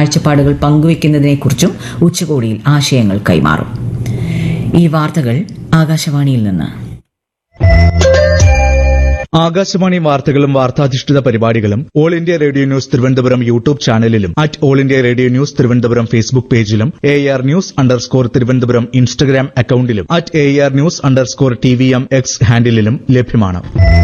കാഴ്ചപ്പാടുകൾ പങ്കുവയ്ക്കുന്നതിനെക്കുറിച്ചും ഉച്ചകോടിയിൽ ആശയങ്ങൾ കൈമാറും ഈ വാർത്തകൾ ആകാശവാണിയിൽ നിന്ന് ആകാശവാണി വാർത്തകളും വാർത്താധിഷ്ഠിത പരിപാടികളും all India radio news Thiruvananthapuram YouTube ചാനലിലും at all India radio news Thiruvananthapuram Facebook പേജിലും A R news underscore Thiruvananthapuram Instagram അക്കൌണ്ടിലും at A R news underscore T V M X ഹാൻഡിലും ലഭ്യമാണ്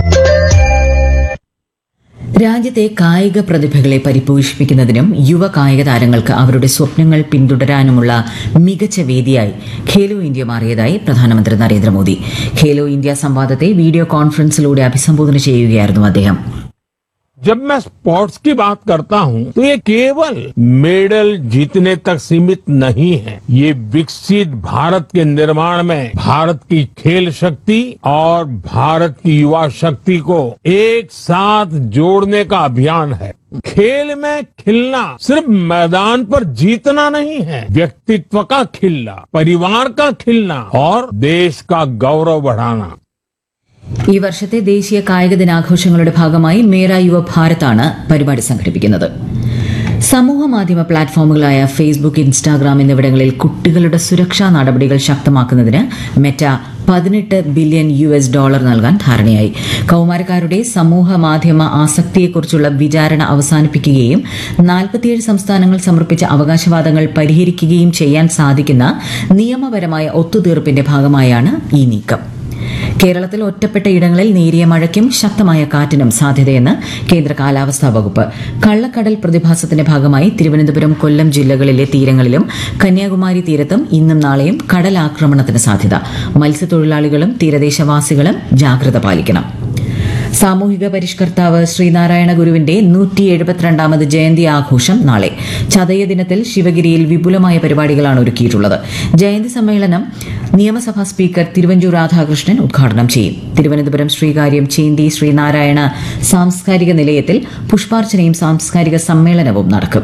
രാജ്യത്തെ കായിക പ്രതിഭകളെ പരിപോഷിപ്പിക്കുന്നതിനും യുവ കായിക താരങ്ങൾക്ക് അവരുടെ സ്വപ്നങ്ങൾ പിന്തുടരാനുമുള്ള മികച്ച വേദിയായി ഖേലോ ഇന്ത്യ മാറിയതായി പ്രധാനമന്ത്രി നരേന്ദ്രമോദി ഖേലോ ഇന്ത്യ സംവാദത്തെ വീഡിയോ കോൺഫറൻസിലൂടെ അഭിസംബോധന ചെയ്യുകയായിരുന്നു അദ്ദേഹം जब मैं स्पोर्ट्स की बात करता हूं तो ये केवल मेडल जीतने तक सीमित नहीं है ये विकसित भारत के निर्माण में भारत की खेल शक्ति और भारत की युवा शक्ति को एक साथ जोड़ने का अभियान है खेल में खिलना सिर्फ मैदान पर जीतना नहीं है व्यक्तित्व का खिलना परिवार का खिलना और देश का गौरव बढ़ाना ഈ വർഷത്തെ ദേശീയ കായിക ദിനാഘോഷങ്ങളുടെ ഭാഗമായി മേര യുവ ഭാരതാണ് പരിപാടി സംഘടിപ്പിക്കുന്നത് സമൂഹ മാധ്യമ പ്ലാറ്റ്ഫോമുകളായ ഫേസ്ബുക്ക് ഇൻസ്റ്റാഗ്രാം എന്നിവിടങ്ങളിൽ കുട്ടികളുടെ സുരക്ഷാ നടപടികൾ ശക്തമാക്കുന്നതിന് മെറ്റ പതിനെട്ട് ബില്യൺ യു എസ് ഡോളർ നൽകാൻ ധാരണയായി കൌമാരക്കാരുടെ സമൂഹ മാധ്യമ ആസക്തിയെക്കുറിച്ചുള്ള വിചാരണ അവസാനിപ്പിക്കുകയും നാൽപ്പത്തിയേഴ് സംസ്ഥാനങ്ങൾ സമർപ്പിച്ച അവകാശവാദങ്ങൾ പരിഹരിക്കുകയും ചെയ്യാൻ സാധിക്കുന്ന നിയമപരമായ ഒത്തുതീർപ്പിന്റെ ഭാഗമായാണ് ഈ നീക്കം കേരളത്തിൽ ഒറ്റപ്പെട്ട ഇടങ്ങളിൽ നേരിയ മഴയ്ക്കും ശക്തമായ കാറ്റിനും സാധ്യതയെന്ന് കേന്ദ്ര കാലാവസ്ഥാ വകുപ്പ് കള്ളക്കടൽ പ്രതിഭാസത്തിന്റെ ഭാഗമായി തിരുവനന്തപുരം കൊല്ലം ജില്ലകളിലെ തീരങ്ങളിലും കന്യാകുമാരി തീരത്തും ഇന്നും നാളെയും കടലാക്രമണത്തിന് സാധ്യത മത്സ്യത്തൊഴിലാളികളും തീരദേശവാസികളും ജാഗ്രത പാലിക്കണം സാമൂഹിക പരിഷ്കർത്താവ് ശ്രീനാരായണ ഗുരുവിന്റെ നൂറ്റി എഴുപത്തിരണ്ടാമത് ജയന്തി ആഘോഷം നാളെ ചതയ ദിനത്തിൽ ശിവഗിരിയിൽ വിപുലമായ പരിപാടികളാണ് ഒരുക്കിയിട്ടുള്ളത് ജയന്തി സമ്മേളനം നിയമസഭാ സ്പീക്കർ തിരുവഞ്ചൂർ രാധാകൃഷ്ണൻ ഉദ്ഘാടനം ചെയ്യും തിരുവനന്തപുരം ശ്രീകാര്യം ചേന്തി ശ്രീനാരായണ സാംസ്കാരിക നിലയത്തിൽ പുഷ്പാർച്ചനയും സാംസ്കാരിക സമ്മേളനവും നടക്കും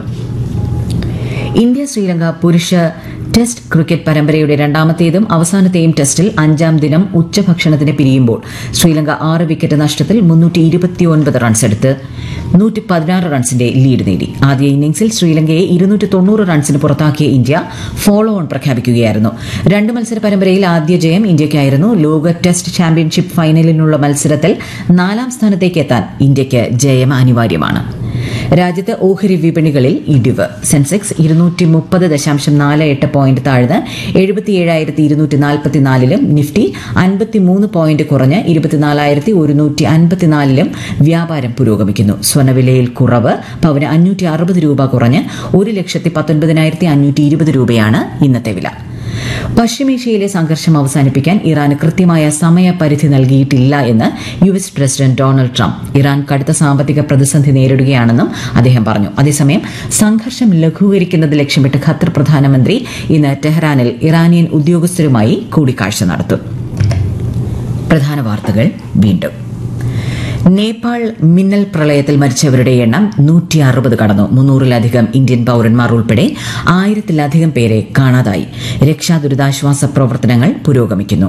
ഇന്ത്യ ശ്രീലങ്ക പുരുഷ ടെസ്റ്റ് ക്രിക്കറ്റ് പരമ്പരയുടെ രണ്ടാമത്തേതും അവസാനത്തെയും ടെസ്റ്റിൽ അഞ്ചാം ദിനം ഉച്ചഭക്ഷണത്തിന് പിരിയുമ്പോൾ ശ്രീലങ്ക ആറ് വിക്കറ്റ് നഷ്ടത്തിൽ മുന്നൂറ്റി ഇരുപത്തിയൊൻപത് റൺസ് എടുത്ത് നൂറ്റി പതിനാറ് റൺസിന്റെ ലീഡ് നേടി ആദ്യ ഇന്നിംഗ്സിൽ ശ്രീലങ്കയെ ഇരുന്നൂറ്റി തൊണ്ണൂറ് റൺസിന് പുറത്താക്കിയ ഇന്ത്യ ഫോളോ ഓൺ പ്രഖ്യാപിക്കുകയായിരുന്നു രണ്ട് മത്സര പരമ്പരയിൽ ആദ്യ ജയം ഇന്ത്യയ്ക്കായിരുന്നു ലോക ടെസ്റ്റ് ചാമ്പ്യൻഷിപ്പ് ഫൈനലിനുള്ള മത്സരത്തിൽ നാലാം സ്ഥാനത്തേക്ക് എത്താൻ ഇന്ത്യയ്ക്ക് ജയം അനിവാര്യമാണ് രാജ്യത്ത് ഓഹരി വിപണികളിൽ ഇടിവ് സെൻസെക്സ് ഇരുന്നൂറ്റി മുപ്പത് ദശാംശം നാല് എട്ട് പോയിന്റ് താഴ്ന്ന് എഴുപത്തിയേഴായിരത്തി ഇരുന്നൂറ്റി നാൽപ്പത്തിനാലിലും നിഫ്റ്റി അൻപത്തിമൂന്ന് പോയിന്റ് കുറഞ്ഞ് ഇരുപത്തിനാലായിരത്തി ഒരുന്നൂറ്റി അൻപത്തിനാലിലും വ്യാപാരം പുരോഗമിക്കുന്നു സ്വർണ്ണവിലയിൽ കുറവ് പവന് അഞ്ഞൂറ്റി അറുപത് രൂപ കുറഞ്ഞ് ഒരു ലക്ഷത്തി പത്തൊൻപതിനായിരത്തി അഞ്ഞൂറ്റി ഇരുപത് രൂപയാണ് ഇന്നത്തെ വില പശ്ചിമേഷ്യയിലെ സംഘർഷം അവസാനിപ്പിക്കാൻ ഇറാന് കൃത്യമായ സമയപരിധി നൽകിയിട്ടില്ല എന്ന് U S president Donald Trump Iran കടുത്ത സാമ്പത്തിക പ്രതിസന്ധി നേരിടുകയാണെന്നും അദ്ദേഹം പറഞ്ഞു അതേസമയം സംഘർഷം ലഘൂകരിക്കുന്നത് ലക്ഷ്യമിട്ട് ഖത്തർ പ്രധാനമന്ത്രി ഇന്ന് ടെഹ്റാനിൽ ഇറാനിയൻ ഉദ്യോഗസ്ഥരുമായി കൂടിക്കാഴ്ച നടത്തും പ്രധാന വാർത്തകൾ വീണ്ടും നേപ്പാൾ മിന്നൽ പ്രളയത്തിൽ മരിച്ചവരുടെ എണ്ണം നൂറ്റി അറുപത് കടന്നു മുന്നൂറിലധികം ഇന്ത്യൻ പൌരന്മാർ ഉൾപ്പെടെ ആയിരത്തിലധികം പേരെ കാണാതായി രക്ഷാ ദുരിതാശ്വാസ പ്രവർത്തനങ്ങൾ പുരോഗമിക്കുന്നു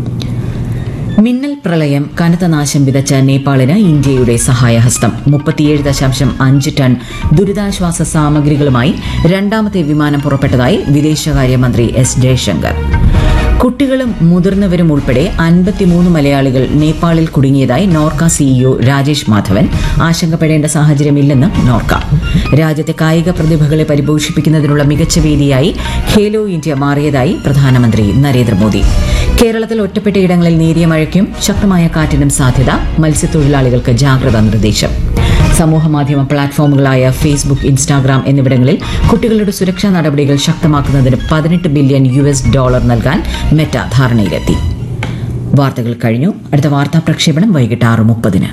മിന്നൽ പ്രളയം കനത്ത നാശം വിതച്ച നേപ്പാളിന് ഇന്ത്യയുടെ സഹായഹസ്തം മുപ്പത്തിയേഴ് ദശാംശം അഞ്ച് ടൺ ദുരിതാശ്വാസ സാമഗ്രികളുമായി രണ്ടാമത്തെ വിമാനം പുറപ്പെട്ടതായി വിദേശകാര്യമന്ത്രി എസ് ജയശങ്കർ കുട്ടികളും മുതിർന്നവരും ഉൾപ്പെടെ അൻപത്തിമൂന്ന് മലയാളികൾ നേപ്പാളിൽ കുടുങ്ങിയതായി നോർക്ക സിഇഒ രാജേഷ് മാധവൻ ആശങ്കപ്പെടേണ്ട സാഹചര്യമില്ലെന്നും നോർക്ക രാജ്യത്തെ കായിക പ്രതിഭകളെ പരിപോഷിപ്പിക്കുന്നതിനുള്ള മികച്ച വേദിയായി ഖേലോ ഇന്ത്യ മാറിയതായി പ്രധാനമന്ത്രി നരേന്ദ്രമോദി കേരളത്തിൽ ഒറ്റപ്പെട്ട ഇടങ്ങളിൽ നേരിയ മഴയ്ക്കും ശക്തമായ കാറ്റിനും സാധ്യത മത്സ്യത്തൊഴിലാളികൾക്ക് ജാഗ്രതാ നിർദ്ദേശം സമൂഹമാധ്യമ പ്ലാറ്റ്ഫോമുകളായ ഫേസ്ബുക്ക് ഇൻസ്റ്റാഗ്രാം എന്നിവിടങ്ങളിൽ കുട്ടികളുടെ സുരക്ഷാ നടപടികൾ ശക്തമാക്കുന്നതിന് പതിനെട്ട് ബില്യൺ യു എസ് ഡോളർ നൽകാൻ മെറ്റ ധാരണയിലെത്തി വാർത്തകൾ കഴിഞ്ഞു അടുത്ത വാർത്താ പ്രക്ഷേപണം വൈകിട്ട് ആറ് മുപ്പതിന്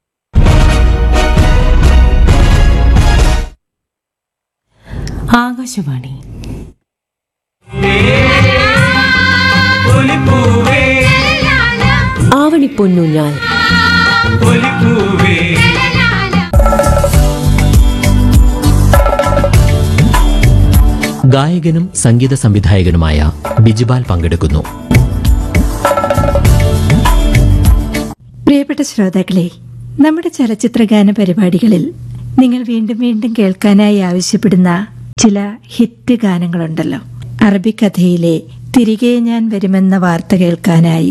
ആകാശവാണി ആവണിപ്പൊന്നൂഞ്ഞാൽ ഗായകനും സംഗീത സംവിധായകനുമായ ബിജിബാൽ പങ്കെടുക്കുന്നു പ്രിയപ്പെട്ട ശ്രോതാക്കളെ നമ്മുടെ ചലച്ചിത്രഗാന പരിപാടികളിൽ നിങ്ങൾ വീണ്ടും വീണ്ടും കേൾക്കാനായി ആവശ്യപ്പെടുന്ന ചില ഹിറ്റ് ഗാനങ്ങളുണ്ടല്ലോ അറബിക്കഥയിലെ തിരികെ ഞാൻ വരുമെന്ന വാർത്ത കേൾക്കാനായി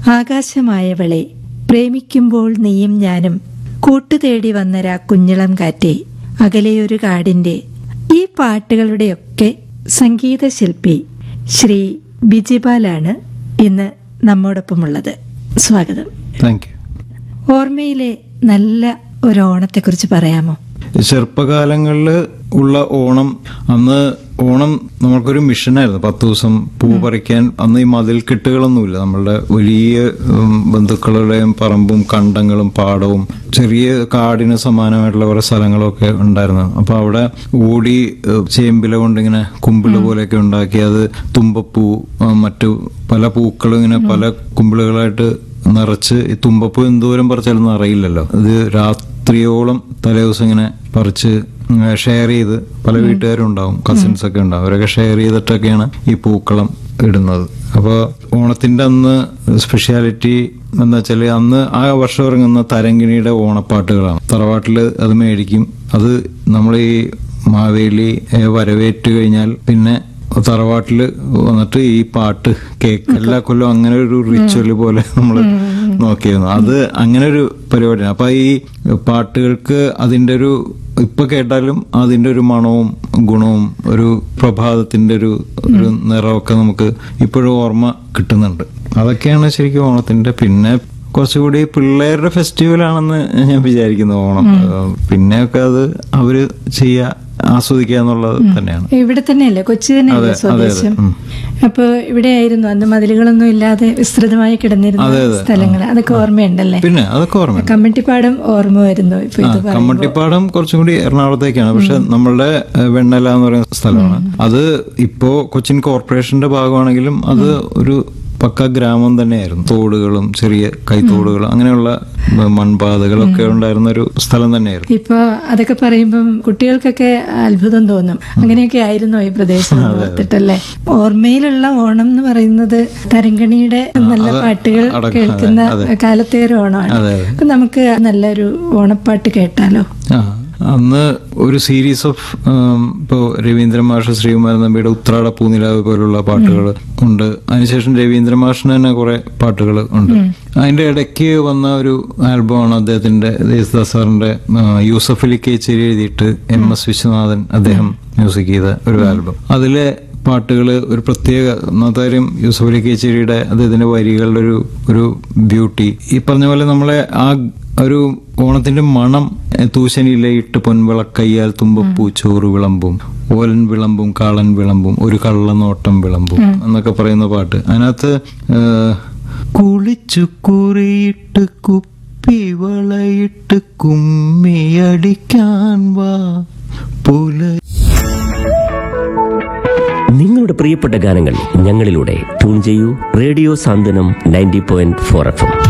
ആകാശമായവളെ പ്രേമിക്കുമ്പോൾ നീയും ഞാനും കൂട്ടുതേടി വന്നരാ കുഞ്ഞിളം കാറ്റെ അകലെയൊരു കാടിന്റെ ഈ പാട്ടുകളുടെയൊക്കെ സംഗീത ശില്പി ശ്രീ ബിജിപാലാണ് ഇന്ന് നമ്മോടൊപ്പമുള്ളത് സ്വാഗതം താങ്ക് യു ഓർമ്മയിലെ നല്ല ഒരു ഓണത്തെക്കുറിച്ച് പറയാമോ ചെറുപ്പകാലങ്ങളിൽ ഉള്ള ഓണം അന്ന് ഓണം നമ്മൾക്കൊരു മിഷനായിരുന്നു പത്ത് ദിവസം പൂ പറിക്കാൻ അന്ന് ഈ മതിൽ കെട്ടുകളൊന്നുമില്ല നമ്മളുടെ വലിയ ഉം, ബന്ധുക്കളുടെയും പറമ്പും കണ്ടങ്ങളും പാടവും ചെറിയ കാടിന് സമാനമായിട്ടുള്ള കുറെ സ്ഥലങ്ങളൊക്കെ ഉണ്ടായിരുന്നു അപ്പൊ അവിടെ ഓടി ഏഹ്, ചേമ്പില കൊണ്ടിങ്ങനെ കുമ്പിള് പോലെയൊക്കെ ഉണ്ടാക്കി അത് തുമ്പപ്പൂ ആ, മറ്റു പല പൂക്കളും ഇങ്ങനെ പല കുമ്പിളുകളായിട്ട് നിറച്ച് ഈ തുമ്പപ്പൂ എന്തോരം പറിച്ചാലൊന്നും അറിയില്ലല്ലോ ഇത് രാത്രിയോളം തലേദിവസം ഇങ്ങനെ പറിച്ച് ഷെയർ ചെയ്ത് പല വീട്ടുകാരും ഉണ്ടാവും കസിൻസ് ഒക്കെ ഉണ്ടാവും അവരൊക്കെ ഷെയർ ചെയ്തിട്ടൊക്കെയാണ് ഈ പൂക്കളം ഇടുന്നത് അപ്പോൾ ഓണത്തിന്റെ അന്ന് സ്പെഷ്യാലിറ്റി എന്താ വെച്ചാൽ അന്ന് ആ വർഷം ഇറങ്ങുന്ന തരങ്കിണിയുടെ ഓണപ്പാട്ടുകളാണ് തറവാട്ടിൽ അത് മേടിക്കും അത് നമ്മൾ ഈ മാവേലി ഏ, വരവേറ്റ് കഴിഞ്ഞാൽ പിന്നെ തറവാട്ടില് വന്നിട്ട് ഈ പാട്ട് കേക്ക് എല്ലാ കൊല്ലം അങ്ങനെ ഒരു റിച്വൽ പോലെ നമ്മൾ നോക്കിയിരുന്നു അത് അങ്ങനെ ഒരു പരിപാടിയാണ് അപ്പൊ ഈ പാട്ടുകൾക്ക് അതിന്റെ ഒരു ഇപ്പൊ കേട്ടാലും അതിന്റെ ഒരു മണവും ഗുണവും ഒരു പ്രഭാതത്തിന്റെ ഒരു ഒരു നിറമൊക്കെ നമുക്ക് ഇപ്പോഴും ഓർമ്മ കിട്ടുന്നുണ്ട് അതൊക്കെയാണ് ശരിക്കും ഓണത്തിന്റെ പിന്നെ കുറച്ചുകൂടി പിള്ളേരുടെ ഫെസ്റ്റിവൽ ആണെന്ന് ഞാൻ വിചാരിക്കുന്നു ഓണം ഏഹ് പിന്നെയൊക്കെ അത് അവര് ചെയ്യുക ആസ്വദിക്കുക എന്നുള്ളത് തന്നെയാണ് ഇവിടെ തന്നെയല്ലേ കൊച്ചി തന്നെയല്ലേ അതെ, അതെ, അതെ. സ്വദേശം ഉം. അപ്പൊ ഇവിടെയായിരുന്നു അന്ന് മതിലുകളൊന്നും ഇല്ലാതെ വിസ്തൃതമായി കിടന്നിരുന്ന അതെ, അതെ. സ്ഥലങ്ങൾ അതൊക്കെ ഓർമ്മയുണ്ടല്ലേ പിന്നെ അതൊക്കെ ഓർമ്മ കമ്മട്ടിപ്പാടം ഓർമ്മ വരുന്നു ഇപ്പൊ ഇത് പറയുമ്പോ. കമ്മട്ടിപ്പാടം കുറച്ചും കൂടി എറണാകുളത്തേക്കാണ് പക്ഷെ നമ്മളുടെ ഏഹ്, വെണ്ണല എന്ന് പറയുന്ന സ്ഥലമാണ് അത് ഇപ്പോ കൊച്ചിൻ കോർപ്പറേഷന്റെ ഭാഗമാണെങ്കിലും അത് ഒരു പക്ക ഗ്രാമം തന്നെയായിരുന്നു തോടുകളും ചെറിയ കൈത്തോടുകളും അങ്ങനെയുള്ള മ- മൺപാതകളൊക്കെ ഉണ്ടായിരുന്ന ഒരു സ്ഥലം തന്നെയായിരുന്നു ഇപ്പൊ അതൊക്കെ പറയുമ്പം കുട്ടികൾക്കൊക്കെ അത്ഭുതം തോന്നും അങ്ങനെയൊക്കെ ആയിരുന്നോ ഈ പ്രദേശം എന്ന് ഓർത്തിട്ടല്ലേ ഓർമ്മയിലുള്ള ഓണം എന്ന് പറയുന്നത് തരങ്കണിയുടെ നല്ല പാട്ടുകൾ അടക്കം, കേൾക്കുന്ന അതെ. കാലത്തെ ഒരു ഓണമാണ് അതെ, അതെ. അപ്പൊ നമുക്ക് നല്ലൊരു ഓണപ്പാട്ട് കേട്ടാലോ ആ അന്ന് ഒരു സീരീസ് ഓഫ് ഇപ്പോൾ രവീന്ദ്രൻ മാഷ് ശ്രീകുമാരൻ നമ്പിയുടെ ഉത്രാട പൂനിലാവ് പോലുള്ള പാട്ടുകൾ ഉണ്ട് അതിനുശേഷം രവീന്ദ്രൻ മാഷിന് തന്നെ കുറെ പാട്ടുകൾ ഉണ്ട് അതിന്റെ ഇടയ്ക്ക് വന്ന ഒരു ആൽബമാണ് അദ്ദേഹത്തിന്റെ യേശുദാസ് സാറിന്റെ ആ, യൂസഫ് അലി കേച്ചേരി എഴുതിയിട്ട് എം എസ് വിശ്വനാഥൻ അദ്ദേഹം മ്യൂസിക് ചെയ്ത ഒരു ആൽബം അതിലെ പാട്ടുകൾ ഒരു പ്രത്യേക ഒന്നാമത്തെ കാര്യം യൂസഫ് അലി കേച്ചേരിയുടെ അദ്ദേഹത്തിന്റെ വരികളുടെ ഒരു ഒരു ബ്യൂട്ടി ഈ പറഞ്ഞ പോലെ നമ്മളെ ആ ഒരു ഓണത്തിന്റെ മണം എ, തൂശനിലയിട്ട് പൊൻവിളക്കയ്യാൽ തുമ്പപ്പൂ ചോറ് വിളമ്പും ഓലൻ വിളമ്പും കാളൻ വിളമ്പും ഒരു കള്ളനോട്ടം വിളമ്പും എന്നൊക്കെ പറയുന്ന പാട്ട് അതിനകത്ത് ഏ, കുളിച്ചു കുറിയിട്ട് കുപ്പി വളയിട്ട് കുമ്മിയടിക്കാൻ വാ പുല നിങ്ങളുടെ പ്രിയപ്പെട്ട ഗാനങ്ങൾ ഞങ്ങളിലൂടെ ട്യൂൺ ചെയ്യൂ radio Santhwanam ninety point four F M